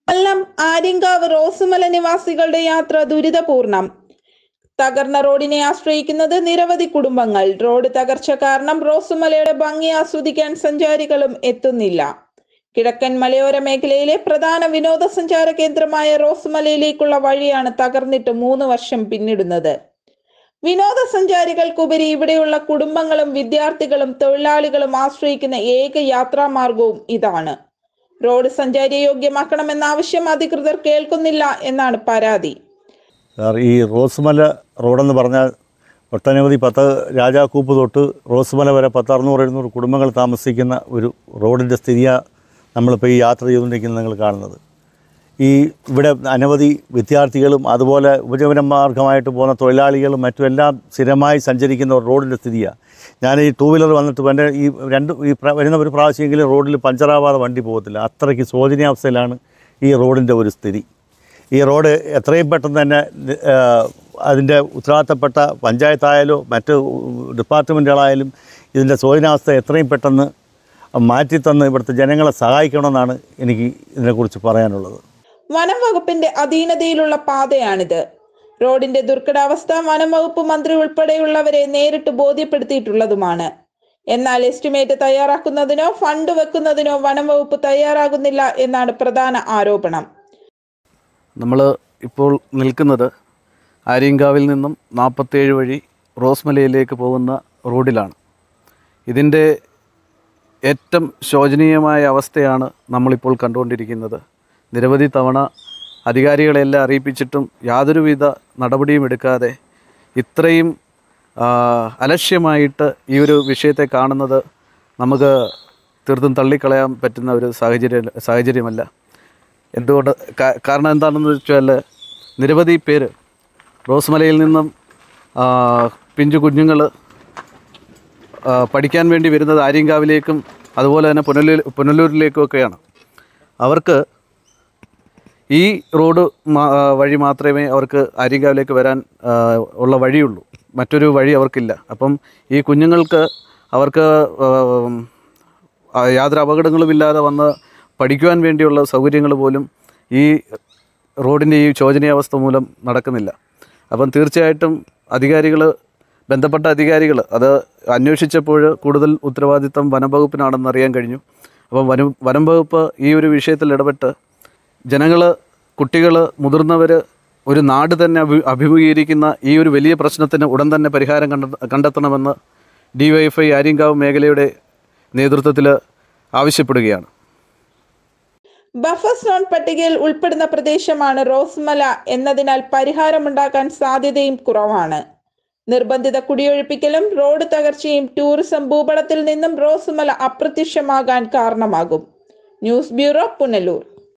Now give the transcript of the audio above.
കൊല്ലം ആര്യങ്കാവ് റോസുമല നിവാസികളുടെ യാത്ര ദുരിതപൂർണം തകർന്ന റോഡിനെ ആശ്രയിക്കുന്നത് നിരവധി കുടുംബങ്ങൾ റോഡ് തകർച്ച കാരണം റോസുമലയുടെ ഭംഗി ആസ്വദിക്കാൻ സഞ്ചാരികളും എത്തുന്നില്ല കിഴക്കൻ മലയോര മേഖലയിലെ പ്രധാന വിനോദസഞ്ചാര കേന്ദ്രമായ റോസുമലയിലേക്കുള്ള വഴിയാണ് തകർന്നിട്ട് മൂന്ന് വർഷം പിന്നിടുന്നത് വിനോദസഞ്ചാരികൾക്കുപരി ഇവിടെയുള്ള കുടുംബങ്ങളും വിദ്യാർത്ഥികളും തൊഴിലാളികളും ആശ്രയിക്കുന്ന ഏക യാത്രാമാർഗവും ഇതാണ് റോഡ് സഞ്ചാരയോഗ്യമാക്കണമെന്ന ആവശ്യം അധികൃതർ കേൾക്കുന്നില്ല എന്നാണ് പരാതി സാർ ഈ റോസ്മല റോഡെന്ന് പറഞ്ഞാൽ ഒട്ടനവധി പത്ത് രാജാക്കൂപ്പ് തൊട്ട് റോസ്മല വരെ പത്ത് അറുന്നൂറ് എഴുന്നൂറ് കുടുംബങ്ങൾ താമസിക്കുന്ന ഒരു റോഡിൻ്റെ സ്ഥിതിയാണ് നമ്മളിപ്പോൾ ഈ യാത്ര ചെയ്തുകൊണ്ടിരിക്കുന്നത് നിങ്ങൾ കാണുന്നത് ഈ ഇവിടെ അനവധി വിദ്യാർത്ഥികളും അതുപോലെ ഉപജീവന മാർഗമായിട്ട് പോകുന്ന തൊഴിലാളികളും മറ്റും എല്ലാം സ്ഥിരമായി സഞ്ചരിക്കുന്ന ഒരു റോഡിൻ്റെ സ്ഥിതിയാണ് ഞാൻ ഈ ടൂ വീലർ വന്നിട്ട് എൻ്റെ ഈ രണ്ട് ഈ പ്ര- വരുന്ന ഒരു പ്രാവശ്യമെങ്കിലും റോഡിൽ പഞ്ചറാവാതെ വണ്ടി പോകത്തില്ല അത്രയ്ക്ക് ശോചനീയാവസ്ഥയിലാണ് ഈ റോഡിൻ്റെ ഒരു സ്ഥിതി ഈ റോഡ് എത്രയും പെട്ടെന്ന് തന്നെ ആ, അതിൻ്റെ ഉത്തരവാദിത്തപ്പെട്ട പഞ്ചായത്തായാലും മറ്റ് ഡിപ്പാർട്ട്മെൻറ്റുകളായാലും ഇതിൻ്റെ ശോചനാവസ്ഥ എത്രയും പെട്ടെന്ന് മാറ്റിത്തന്ന് ഇവിടുത്തെ ജനങ്ങളെ സഹായിക്കണമെന്നാണ് എനിക്ക് ഇതിനെക്കുറിച്ച് പറയാനുള്ളത് വനം വകുപ്പിന്റെ അധീനതയിലുള്ള പാതയാണിത് റോഡിന്റെ ദുർഘടാവസ്ഥ വനം വകുപ്പ് മന്ത്രി ഉൾപ്പെടെയുള്ളവരെ നേരിട്ട് ബോധ്യപ്പെടുത്തിയിട്ടുള്ളതുമാണ് എന്നാൽ എസ്റ്റിമേറ്റ് തയ്യാറാക്കുന്നതിനോ ഫണ്ട് വെക്കുന്നതിനോ വനം വകുപ്പ് തയ്യാറാകുന്നില്ല എന്നാണ് പ്രധാന ആരോപണം നമ്മൾ ഇപ്പോൾ നിൽക്കുന്നത് ആര്യങ്കാവിൽ നിന്നും നാൽപ്പത്തേഴ് വഴി റോസ്മലയിലേക്ക് പോകുന്ന റോഡിലാണ് ഇതിൻ്റെ ഏറ്റവും ശോചനീയമായ അവസ്ഥയാണ് നമ്മളിപ്പോൾ കണ്ടുകൊണ്ടിരിക്കുന്നത് നിരവധി തവണ അധികാരികളെല്ലാം അറിയിപ്പിച്ചിട്ടും യാതൊരുവിധ നടപടിയും എടുക്കാതെ ഇത്രയും ആ, അലക്ഷ്യമായിട്ട് ഈ ഒരു വിഷയത്തെ കാണുന്നത് നമുക്ക് തീർത്തും തള്ളിക്കളയാൻ പറ്റുന്ന ഒരു സാഹചര്യം സാഹചര്യമല്ല എന്തുകൊണ്ട് കാ- കാരണം എന്താണെന്ന് വെച്ചാൽ നിരവധി പേര് റോസ്മലയിൽ നിന്നും ആ, പിഞ്ചു കുഞ്ഞുങ്ങൾ പഠിക്കാൻ വേണ്ടി വരുന്നത് ആര്യങ്കാവിലേക്കും അതുപോലെ തന്നെ പുനലൂർ പുനലൂരിലേക്കും ഒക്കെയാണ് അവർക്ക് ഈ റോഡ് മാ- ആ, വഴി മാത്രമേ അവർക്ക് ആര്യങ്കാവിലേക്ക് വരാൻ ആ, ഉള്ള വഴിയുള്ളൂ മറ്റൊരു വഴി അവർക്കില്ല അപ്പം ഈ കുഞ്ഞുങ്ങൾക്ക് അവർക്ക് ആ, ആ, യാതൊരു അപകടങ്ങളുമില്ലാതെ വന്ന് പഠിക്കുവാൻ വേണ്ടിയുള്ള സൗകര്യങ്ങൾ പോലും ഈ റോഡിൻ്റെ ഈ ശോചനീയാവസ്ഥ മൂലം നടക്കുന്നില്ല അപ്പം തീർച്ചയായിട്ടും അധികാരികൾ ബന്ധപ്പെട്ട അധികാരികൾ അത് അന്വേഷിച്ചപ്പോൾ കൂടുതൽ ഉത്തരവാദിത്തം വനം വകുപ്പിനാണെന്ന് അറിയാൻ കഴിഞ്ഞു അപ്പം വനം വനം വകുപ്പ് ഈ ഒരു വിഷയത്തിൽ ഇടപെട്ട് ജനങ്ങൾ കുട്ടികൾ മുതിർന്നവർ ഒരു നാട് തന്നെ അഭി അഭിമുഖീകരിക്കുന്ന ഈ ഒരു വലിയ പ്രശ്നത്തിന് ഉടൻ തന്നെ പരിഹാരം കണ്ട കണ്ടെത്തണമെന്ന് D Y F I Aryankavu മേഖലയുടെ നേതൃത്വത്തിൽ ആവശ്യപ്പെടുകയാണ് ബഫർ സോൺ പട്ടികയിൽ ഉൾപ്പെടുന്ന പ്രദേശമാണ് റോസ്മല എന്നതിനാൽ പരിഹാരമുണ്ടാക്കാൻ സാധ്യതയും കുറവാണ് നിർബന്ധിത കുടിയൊഴിപ്പിക്കലും റോഡ് തകർച്ചയും ടൂറിസം ഭൂപടത്തിൽ നിന്നും റോസ്മല അപ്രത്യക്ഷമാകാൻ കാരണമാകും ന്യൂസ് ബ്യൂറോ പുനലൂർ